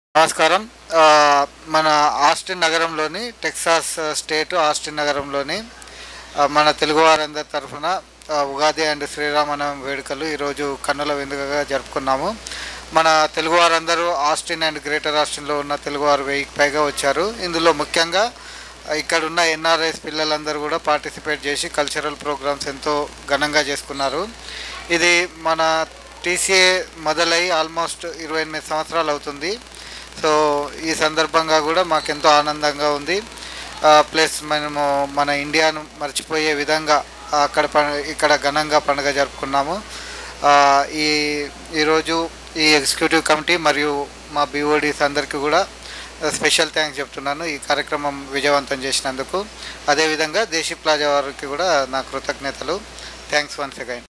నమస్కారం ఆ, మన ఆస్టిన్ నగరంలోని టెక్సాస్ స్టేట్ ఆస్టిన్ నగరంలోని ఆ, మన తెలుగు వారందరి తరఫున ఆ, ఉగాది అండ్ శ్రీరామనవమి వేడుకలు ఈరోజు కన్నుల విందుగా జరుపుకున్నాము మన తెలుగు వారందరూ ఆస్టిన్ అండ్ గ్రేటర్ ఆస్టిన్లో ఉన్న తెలుగువారు వెయ్యికి పైగా వచ్చారు ఇందులో ముఖ్యంగా ఆ, ఇక్కడ ఉన్న ఎన్ఆర్ఐస్ పిల్లలందరూ కూడా పార్టిసిపేట్ చేసి కల్చరల్ ప్రోగ్రామ్స్ ఎంతో ఘనంగా చేసుకున్నారు ఇది మన టీసీఏ మొదలై ఆల్మోస్ట్ ఇరవై ఎనిమిది సంవత్సరాలు అవుతుంది సో ఈ సందర్భంగా కూడా మాకెంతో ఆనందంగా ఉంది ప్లస్ మనము మన ఇండియాను మర్చిపోయే విధంగా అక్కడ ప- ఇక్కడ ఘనంగా పండుగ జరుపుకున్నాము ఆ, ఈ ఈరోజు ఈ ఎగ్జిక్యూటివ్ కమిటీ మరియు మా బీఓడీస్ అందరికీ కూడా స్పెషల్ థ్యాంక్స్ చెప్తున్నాను ఈ కార్యక్రమం విజయవంతం చేసినందుకు అదేవిధంగా దేశీ ప్లాజా వారికి కూడా నా కృతజ్ఞతలు థ్యాంక్స్ వన్స్ అగైన్